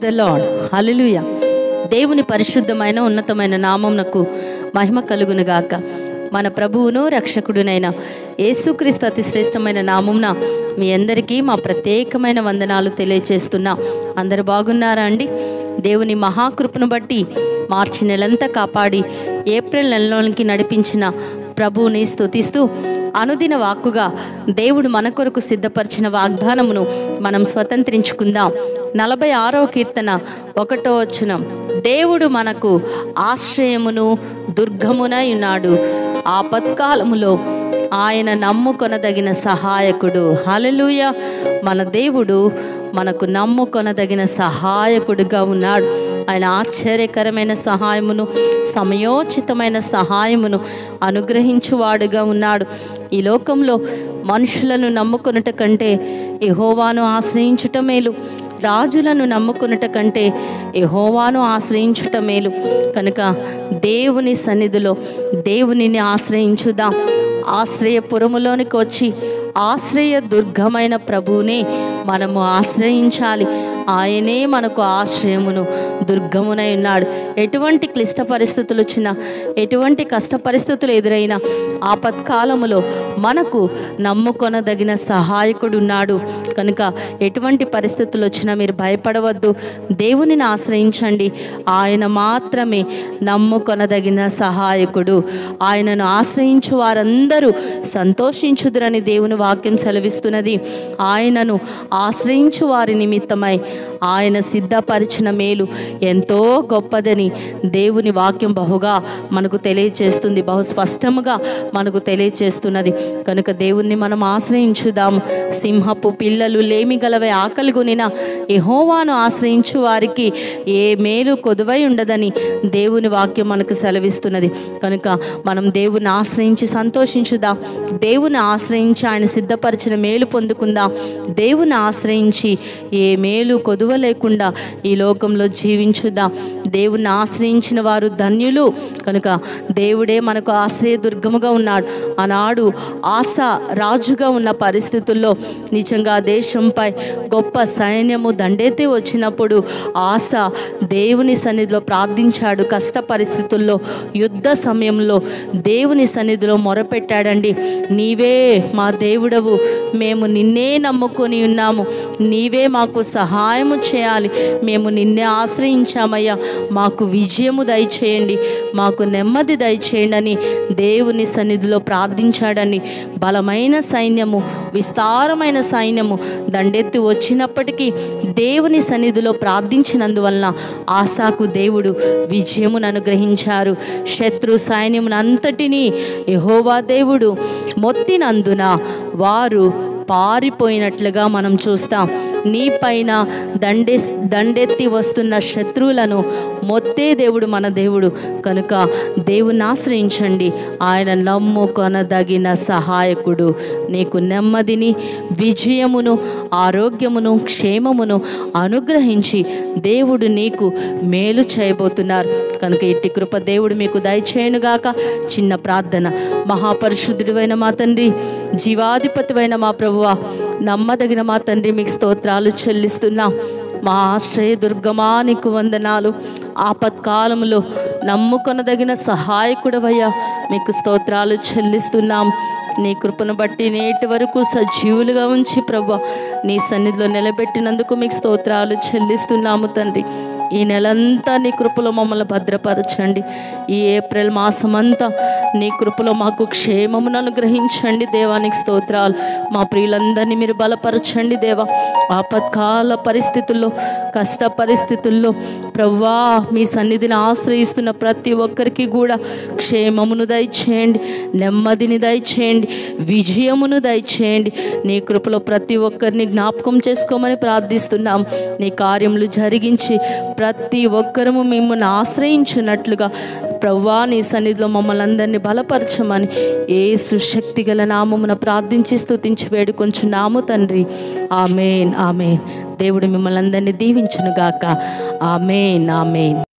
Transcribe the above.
the lord హల్లెలూయా దేవుని పరిశుద్ధమైన ఉన్నతమైన నామమునకు మహిమ కలుగునుగాక మన ప్రభువును రక్షకుడునైన యేసుక్రీస్తు అతి శ్రేష్టమైన నామంన మీ అందరికీ మా ప్రత్యేకమైన వందనాలు తెలియచేస్తున్నా అందరు బాగున్నారా అండి దేవుని మహాకృపను బట్టి మార్చి నెలంతా కాపాడి ఏప్రిల్ నెలలోనికి నడిపించిన ప్రభువుని స్తుతిస్తూ అనుదిన వాక్కుగా దేవుడు మన కొరకు సిద్ధపరిచిన వాగ్దానమును మనం స్వతంత్రించుకుందాం నలభై ఆరో కీర్తన ఒకటో వచనం దేవుడు మనకు ఆశ్రయమును దుర్గమునై ఉన్నాడు ఆపత్కాలములో ఆయన నమ్ముకొనదగిన సహాయకుడు హల్లెలూయ మన దేవుడు మనకు నమ్ముకొనదగిన సహాయకుడిగా ఉన్నాడు ఆయన ఆశ్చర్యకరమైన సహాయమును సమయోచితమైన సహాయమును అనుగ్రహించువాడుగా ఉన్నాడు ఈ లోకంలో మనుషులను నమ్ముకొనుట కంటే యెహోవాను ఆశ్రయించుట మేలు రాజులను నమ్ముకొనుట కంటే యెహోవాను ఆశ్రయించుట మేలు కనుక దేవుని సన్నిధిలో దేవునిని ఆశ్రయించుదాం ఆశ్రయపురములోనికి వచ్చి ఆశ్రయ దుర్గమైన ప్రభువునే మనము ఆశ్రయించాలి ఆయనే మనకు ఆశ్రయమును దుర్గమునై ఉన్నాడు ఎటువంటి క్లిష్ట పరిస్థితులు వచ్చినా ఎటువంటి కష్ట పరిస్థితులు ఎదురైనా ఆపత్కాలములో మనకు నమ్ముకొనదగిన సహాయకుడు ఉన్నాడు కనుక ఎటువంటి పరిస్థితులు వచ్చినా మీరు భయపడవద్దు దేవునిని ఆశ్రయించండి ఆయన మాత్రమే నమ్ముకొనదగిన సహాయకుడు ఆయనను ఆశ్రయించు వారందరూ సంతోషించుదురని దేవుని వాక్యం సెలవిస్తున్నది ఆయనను ఆశ్రయించు వారి నిమిత్తమై ఆయన సిద్ధపరిచిన మేలు ఎంతో గొప్పదని దేవుని వాక్యం బహుగా మనకు తెలియచేస్తుంది బహు స్పష్టముగా మనకు తెలియచేస్తున్నది కనుక దేవుణ్ణి మనం ఆశ్రయించుదాం సింహపు పిల్లలు లేమి గలవై ఆకలి కొనిన యెహోవాను ఆశ్రయించు వారికి ఏ మేలు కొదువై ఉండదని దేవుని వాక్యం మనకు సెలవిస్తున్నది కనుక మనం దేవుని ఆశ్రయించి సంతోషించుదాం దేవుని ఆశ్రయించి ఆయన సిద్ధపరిచిన మేలు పొందుకుందాం దేవుని ఆశ్రయించి ఏ మేలు కొదువ లేకుండా ఈ లోకంలో జీవించుదాం దేవుని ఆశ్రయించిన వారు ధన్యులు కనుక దేవుడే మనకు ఆశ్రయ దుర్గముగా ఉన్నాడు ఆనాడు ఆశ రాజుగా ఉన్న పరిస్థితుల్లో నిజంగా దేశంపై గొప్ప సైన్యము దండెత్తి వచ్చినప్పుడు ఆశ దేవుని సన్నిధిలో ప్రార్థించాడు కష్ట పరిస్థితుల్లో యుద్ధ సమయంలో దేవుని సన్నిధిలో మొరపెట్టాడండి నీవే మా దేవుడవు మేము నిన్నే నమ్ముకొని ఉన్నాము నీవే మాకు సహాయము చేయాలి మేము నిన్నే ఆశ్రయించామయ్యా మాకు విజయము దయచేయండి మాకు నెమ్మది దయచేయండి అని దేవుని సన్నిధిలో ప్రార్థించాడని బలమైన సైన్యము విస్తారమైన సైన్యము దండెత్తి వచ్చినప్పటికీ దేవుని సన్నిధిలో ప్రార్థించినందువలన ఆశాకు దేవుడు విజయమును అనుగ్రహించారు శత్రు సైన్యమునంతటినీ యెహోవా దేవుడు మొత్తినందున వారు పారిపోయినట్లుగా మనం చూస్తాం నీ పైన దండె దండెత్తి వస్తున్న శత్రువులను మొత్తే దేవుడు మన దేవుడు కనుక దేవుని ఆశ్రయించండి ఆయన నమ్ముకొనదగిన సహాయకుడు నీకు నెమ్మదిని విజయమును ఆరోగ్యమును క్షేమమును అనుగ్రహించి దేవుడు నీకు మేలు చేయబోతున్నారు కనుక ఇట్టి కృప దేవుడు మీకు దయచేయనుగాక చిన్న ప్రార్థన మహాపరిశుద్ధుడివైన మా తండ్రి జీవాధిపతివైన మా ప్రభువ నమ్మదగిన మా తండ్రి మీకు స్తోత్రాలు చెల్లిస్తున్నాం మా ఆశ్రయ దుర్గమా నీకు వందనాలు ఆపత్కాలంలో నమ్ముకొనదగిన సహాయకుడవయ్యా మీకు స్తోత్రాలు చెల్లిస్తున్నాం నీ కృపను బట్టి నేటి వరకు సజీవులుగా ఉంచి ప్రభు నీ సన్నిధిలో నిలబెట్టినందుకు మీకు స్తోత్రాలు చెల్లిస్తున్నాము తండ్రి ఈ నెలంతా నీ కృపలో మమ్మల్ని భద్రపరచండి ఈ ఏప్రిల్ మాసమంతా నీ కృపలో మాకు క్షేమమును అనుగ్రహించండి దేవానికి స్తోత్రాలు మా ప్రియులందరినీ మీరు బలపరచండి దేవా ఆపత్కాల పరిస్థితుల్లో కష్ట పరిస్థితుల్లో ప్రవ్వా మీ సన్నిధిని ఆశ్రయిస్తున్న ప్రతి ఒక్కరికి కూడా క్షేమమును దయచేయండి నెమ్మదిని దయచేయండి విజయమును దయచేయండి నీ కృపలో ప్రతి ఒక్కరిని జ్ఞాపకం చేసుకోమని ప్రార్థిస్తున్నాం నీ కార్యములు జరిగించి ప్రతి ఒక్కరము మిమ్మల్ని ఆశ్రయించినట్లుగా ప్రవ్వా నీ సన్నిధిలో మమ్మల్ని అందరినీ బలపరచమని ఏ సుశక్తి గల నామమున ప్రార్థించి స్తుతించి వేడుకొంచున్నాము తండ్రి ఆమెన్ ఆమెన్ దేవుడు మిమ్మల్ని అందరినీ దీవించునుగాక ఆమెన్ ఆమెన్